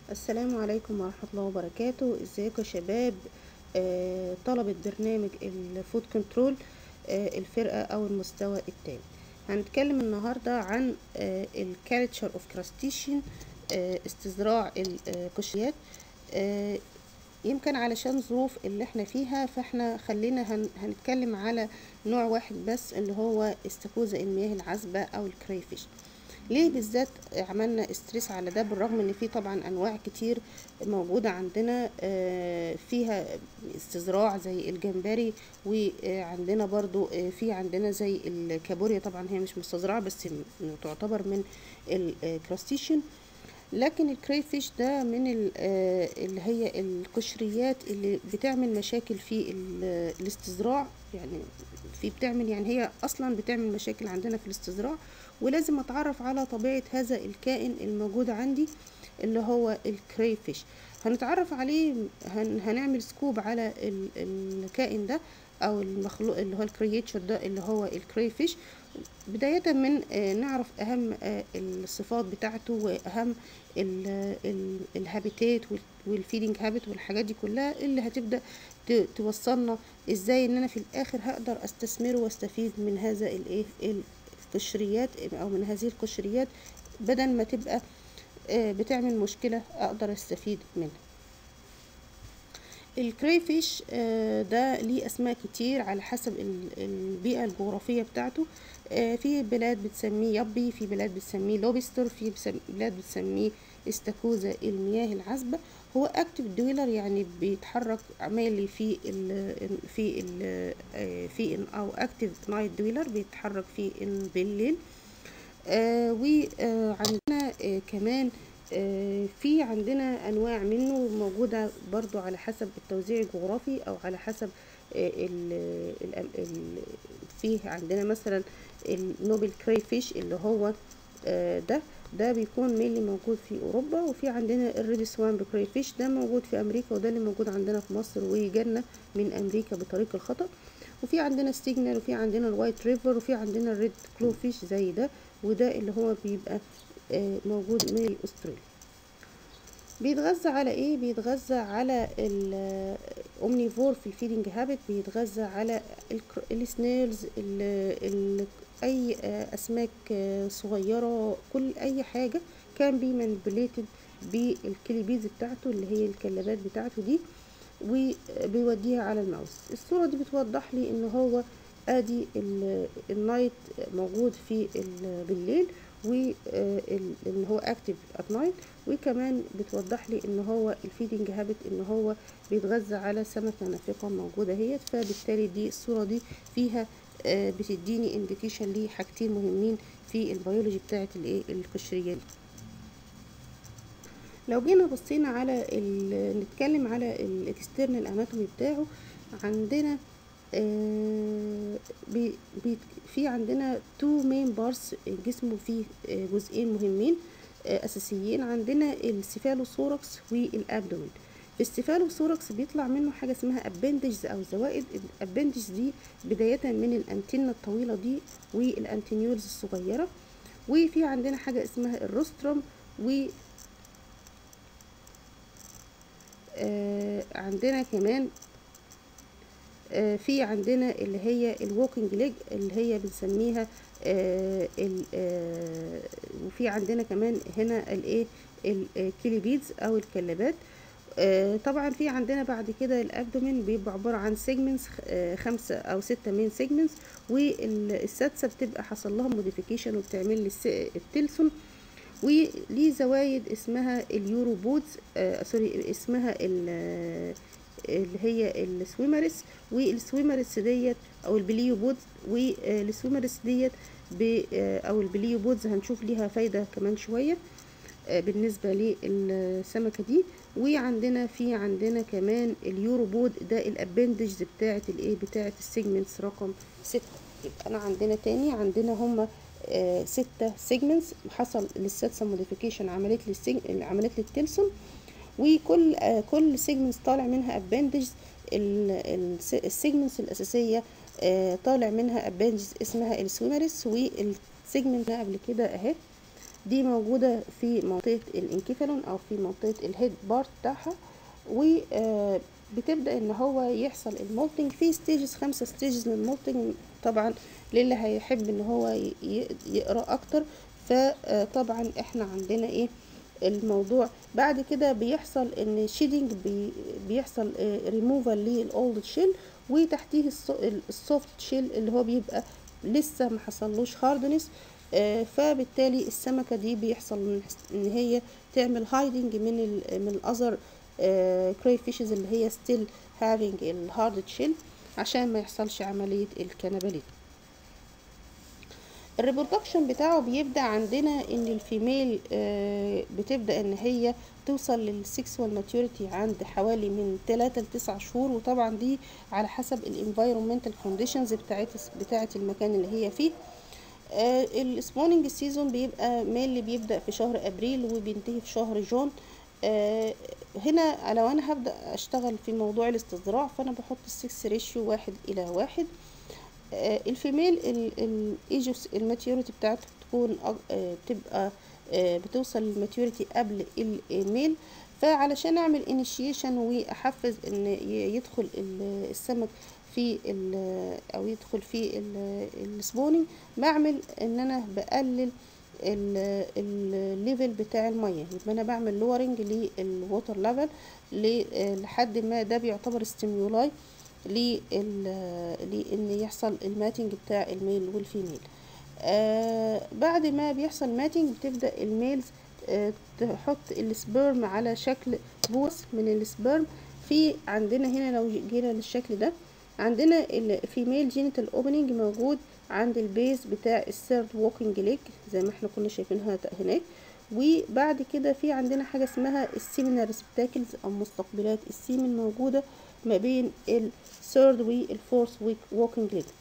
السلام عليكم ورحمة الله وبركاته ازيكم يا شباب آه، طلبة برنامج الفود كنترول الفرقة او المستوى التاني هنتكلم النهاردة عن الكالتشر اوف كراستيشن استزراع القشريات آه، يمكن علشان ظروف اللي احنا فيها فاحنا خلينا هن هنتكلم على نوع واحد بس اللي هو استاكوزا المياه العذبة او الكريفيش ليه بالذات عملنا استريس على ده بالرغم ان في طبعا انواع كتير موجودة عندنا فيها استزراع زي الجمبري وعندنا برضو في عندنا زي الكابوريا طبعا هي مش مستزرعة بس تعتبر من الكراستيشن لكن الكريفيش ده من اللي هي القشريات اللي بتعمل مشاكل في الاستزراع يعني في بتعمل يعني هي اصلا بتعمل مشاكل عندنا في الاستزراع ولازم اتعرف على طبيعة هذا الكائن الموجود عندي اللي هو الكريفيش هنتعرف عليه هن هنعمل سكوب على الكائن ده او المخلوق اللي هو الكرييتشر ده اللي هو الكريفيش بداية من نعرف أهم الصفات بتاعته وأهم الهابيتات والفيدنج هابت والحاجات دي كلها اللي هتبدأ توصلنا ازاي ان انا في الاخر هقدر استثمره واستفيد من هذا الايه القشريات او من هذه القشريات بدل ما تبقى بتعمل مشكلة اقدر استفيد منها الكريفيش ده ليه اسماء كتير على حسب البيئة الجغرافية بتاعته في بلاد بتسميه يبي في بلاد بتسميه لوبستر في بلاد بتسميه استاكوزا المياه العذبة هو اكتف دويلر يعني بيتحرك عمالي في ال في ال في او اكتف نايت دويلر بيتحرك في بالليل آه وعندنا آه كمان آه في عندنا انواع منه موجودة برضو على حسب التوزيع الجغرافي او على حسب ال ال ال فيه عندنا مثلا النوبل كريفيش اللي هو ده ده بيكون مينلي موجود في اوروبا وفي عندنا الريد سوامب كريفيش ده موجود في امريكا وده اللي موجود عندنا في مصر وجالنا من امريكا بطريق الخطا وفي عندنا ستيجنر وفي عندنا الوايت ريفر وفي عندنا الريد كلوفيش زي ده وده اللي هو بيبقى موجود من استراليا بيتغذى على ايه بيتغذى على الاومنيفور في الفيدنج هابت بيتغذى على السنيلز اي اسماك صغيره كل اي حاجه كان بي مانيبيوليتد بالكليبيز بتاعته اللي هي الكلابات بتاعته دي وبيوديها على الماوس الصوره دي بتوضح لي ان هو ادي النايت موجود في بالليل وان هو اكتف ات نايت وكمان بتوضح لي ان هو الفيدنج هابت ان هو بيتغذى على سمكه نافقه موجوده اهيت فبالتالي دي الصوره دي فيها بتديني انديكيشن ليه حاجتين مهمين في البيولوجي بتاعت الايه القشريه دي لو جينا بصينا على نتكلم على الاكسترنال اناتومي بتاعه عندنا آه بي بي في عندنا تو مين بارس جسمه فيه آه جزئين مهمين آه اساسيين عندنا السيفالوثوركس والابدومين السيفالوثوركس بيطلع منه حاجه اسمها ابندجز او زوائد الابندجز دي بدايه من الانتنه الطويله دي والانتينيولز الصغيره وفي عندنا حاجه اسمها الروستروم و عندنا كمان في عندنا اللي هي الووكينج ليج اللي هي بنسميها وفي عندنا كمان هنا الايه الكيليبيدز او الكلابات طبعا في عندنا بعد كده الابدومين بيبقى عباره عن سيجمنتس خمسه او سته من سيجمنتس والسادسه بتبقى حصل لها موديفيكيشن وبتعمل لي التلسون وليه زوايد اسمها اليوروبودز آه سوري اسمها اللي هي السويمرس والسويمرس ديت او البليوبودز والسويمرس ديت او البليوبودز هنشوف ليها فايده كمان شويه بالنسبة للسمكة دي وعندنا في عندنا كمان اليوروبود ده الابندجز بتاعة الايه بتاعة السيجمنتس رقم ستة يبقى انا عندنا تاني عندنا هما آه ستة سيجمنتس حصل للسادسة موديفيكيشن عملت لي عملت لي التلسون وكل آه كل سيجمنتس طالع منها ابندجز السيجمنتس الاساسية آه طالع منها ابندجز اسمها السويمرس والسيجمنت قبل كده اهي دي موجودة في منطقة الانكيفالون او في منطقة الهيد بارت بتاعها وبتبدأ ان هو يحصل المولتنج في ستيجز خمسة ستيجز للمولتنج طبعا للي هيحب ان هو ي- يقرا اكتر فطبعا احنا عندنا ايه الموضوع بعد كده بيحصل ان شيدنج بي بيحصل ريموفال للاولد شيل وتحتيه السوفت شيل اللي هو بيبقى لسه ما حصلوش هاردنس فبالتالي السمكه دي بيحصل ان هي تعمل هايدنج من ال من الاذر كراي فيشز اللي هي ستيل هافينج الهارد شيل عشان ما يحصلش عمليه الكنبليت الريبرودكشن بتاعه بيبدا عندنا ان الفيميل آه، بتبدا ان هي توصل للسكسوال ماتيوريتي عند حوالي من 3 ل 9 شهور وطبعا دي على حسب الانفايرمنتال كونديشنز بتاعت بتاعت المكان اللي هي فيه السبوننج سيزون بيبقى ميل بيبدا في شهر ابريل وبينتهي في شهر جون آه، هنا لو انا هبدا اشتغل في موضوع الاستزراع فانا بحط السكس ريشيو واحد الى واحد آه، الفيميل الايجوس الماتيوريتي بتاعته بتكون أج- آه، بتبقى آه، بتوصل للماتيوريتي قبل الميل فعلشان اعمل انيشيشن واحفز ان ي- يدخل ال- السمك في ال- او يدخل في السبونينج بعمل ان انا بقلل الليفل بتاع الميه يبقى انا بعمل لورنج للووتر ليفل لحد ما ده بيعتبر ستيمولاي لان يحصل الماتنج بتاع الميل والفيميل آه بعد ما بيحصل ماتنج بتبدا الميلز آه تحط السبرم على شكل بوص من السبرم في عندنا هنا لو جينا للشكل ده عندنا الفيميل جينيتال اوبننج موجود عند البيز بتاع الثيرد ووكينج ليج زي ما احنا كنا شايفينها هناك وبعد كده في عندنا حاجه اسمها السيمينال ريسبتاكلز او مستقبلات السيمن موجوده ما بين الثيرد والفورث ويك ووكينج ليج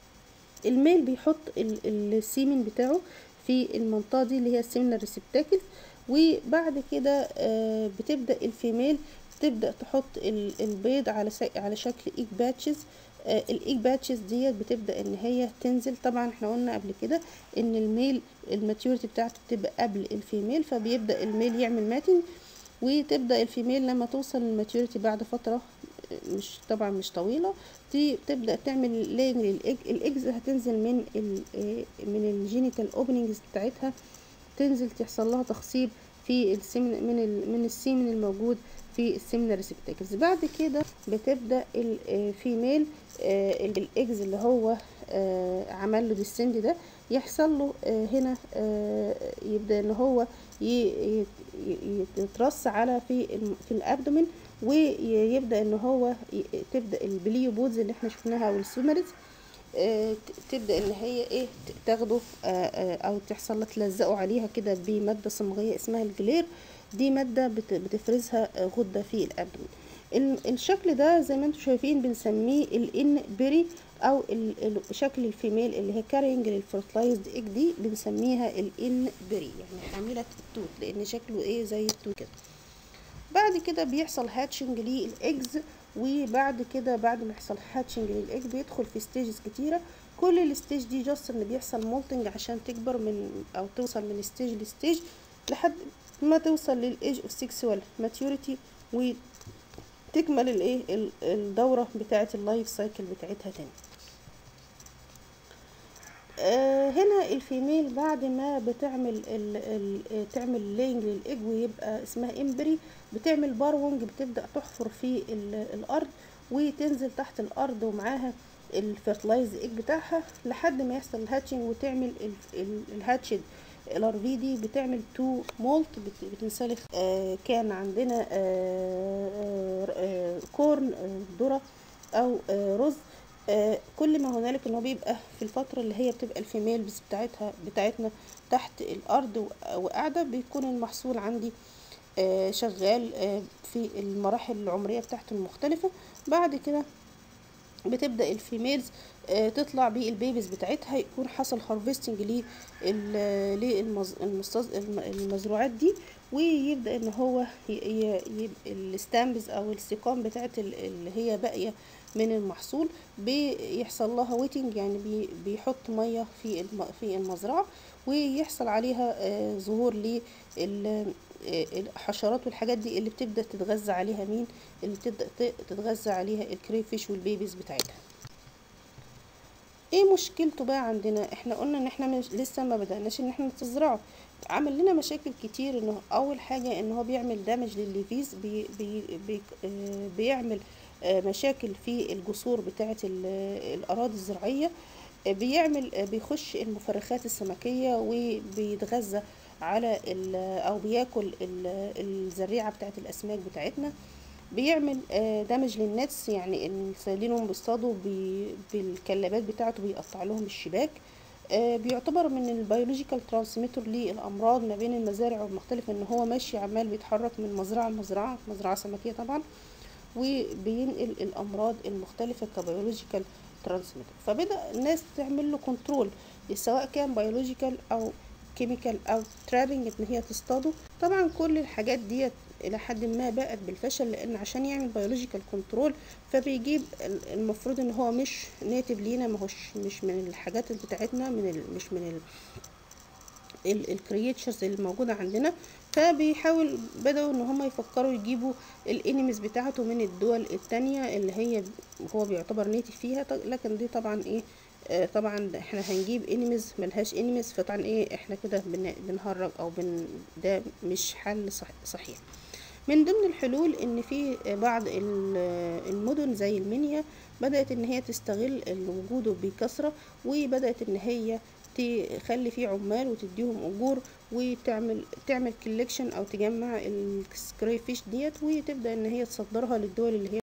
الميل بيحط ال- السيمن بتاعه في المنطقه دي اللي هي السيمينال ريسبتاكلز وبعد كده آه، بتبدا الفيميل تبدا تحط ال- البيض على سا- على شكل ايج باتشز الايج باتشز ديت بتبدا ان هي تنزل طبعا احنا قلنا قبل كده ان الميل الماتيوريتي بتاعته بتبقى قبل الفيميل فبيبدا الميل يعمل ماتنج وتبدا الفيميل لما توصل للماتيوريتي بعد فتره مش طبعا مش طويله دي تبدا تعمل لين للايج الايجز هتنزل من ال من الجينيتال اوبننجز بتاعتها تنزل تحصل لها تخصيب في السمن من ال من السيمن الموجود في السيمنال ريسبتاكلز بعد كده بتبدا الفيميل الايجز اللي هو آه، عمل له ديسند ده يحصل له آه، هنا آه، يبدا ان هو ي- ي- ي- يترص على في الم- في الابدومين ويبدا ان هو ي- تبدا البليو بودز اللي احنا شفناها او السومرز آه، ت- تبدا ان هي ايه ت- تاخده آه، آه، او تحصل لها تلزقوا عليها كده بماده صمغيه اسمها الجلير دي ماده بت- بتفرزها آه، غده في الابدومين ال- الشكل ده زي ما انتم شايفين بنسميه الان بيري او ال- ال- شكل الفيميل اللي هي كارينج للفرتلايزد ايج دي بنسميها الان بيري يعني حامله التوت لان شكله ايه زي التوت كده بعد كده بيحصل هاتشنج للايجز وبعد كده بعد ما يحصل هاتشنج للايج بيدخل في ستيجز كتيره كل الستيج دي جاست ان بيحصل مولتنج عشان تكبر من او توصل من ستيج لستيج لحد ما توصل للايج اوف سيكسوال ماتيوريتي وتكمل الايه ال- الدوره بتاعه اللايف سايكل بتاعتها تاني آه، هنا الفيميل بعد ما بتعمل ال ال تعمل لينج للايج ويبقى اسمها امبري بتعمل باروونج بتبدا تحفر في ال- الارض وتنزل تحت الارض ومعاها الفيرتلايز ايج بتاعها لحد ما يحصل الهاتشنج وتعمل ال- ال- الهاتشد الارفي دي بتعمل تو مولت بت- بتنسلخ آه كان عندنا آه آه آه كورن آه ذره او آه رز آه كل ما هنالك ان هو بيبقى في الفتره اللي هي بتبقى الفيميل بس بتاعتها بتاعتنا تحت الارض و- وقاعده بيكون المحصول عندي آه شغال آه في المراحل العمريه بتاعته المختلفه بعد كده بتبدا الفيميلز آه، تطلع بالبيبيز بتاعتها يكون حصل هارفستنج للمزروعات دي ويبدا ان هو الستامبز او السيقان بتاعت اللي هي باقيه من المحصول بيحصل لها ويتنج يعني بي بيحط ميه في في المزرعه ويحصل عليها ظهور للحشرات والحاجات دي اللي بتبدا تتغذى عليها مين اللي بتبدا تتغذى عليها الكريفيش والبيبيز بتاعتها ايه مشكلته بقى عندنا احنا قلنا ان احنا مش لسه ما بدأناش ان احنا نزرعه عمل لنا مشاكل كتير انه اول حاجة ان هو بيعمل دامج للليفيز بي بي بي آه بيعمل آه مشاكل في الجسور بتاعة الاراضي الزراعية آه بيعمل بيخش المفرخات السمكية وبيتغذى على او بياكل الزريعة بتاعة الاسماك بتاعتنا بيعمل دمج للنتس يعني السلينهم بيصطادوا بالكلابات بتاعته بيقطع لهم الشباك بيعتبر من البيولوجيكال ترانسميتر للامراض ما بين المزارع المختلفه ان هو ماشي عمال بيتحرك من مزرعه لمزرعه مزرعه سمكيه طبعا وبينقل الامراض المختلفه كبيولوجيكال ترانسميتر فبدا الناس تعمل له كنترول سواء كان بيولوجيكال او كيميكال او ترابنج ان هي تصطاده طبعا كل الحاجات ديت الى حد ما باءت بالفشل لان عشان يعمل بيولوجيكال كنترول فبيجيب المفروض ان هو مش ناتب لينا ما هوش مش من الحاجات بتاعتنا من ال مش من الكرييتشرز اللي موجوده عندنا فبيحاول بدأوا ان هم يفكروا يجيبوا الانيميز بتاعته من الدول التانية اللي هي هو بيعتبر نيتف فيها لكن دي طبعا ايه آه طبعا احنا هنجيب انيميز ملهاش انيميز فطبعا ايه احنا كده بنهرج او بن ده مش حل صح صحيح من ضمن الحلول ان في بعض المدن زي المنيا بدأت ان هي تستغل وجوده بكثرة وبدأت ان هي تخلي فيه عمال وتديهم اجور وتعمل تعمل كوليكشن او تجمع السكراي فيش ديت وتبدا ان هي تصدرها للدول اللي هي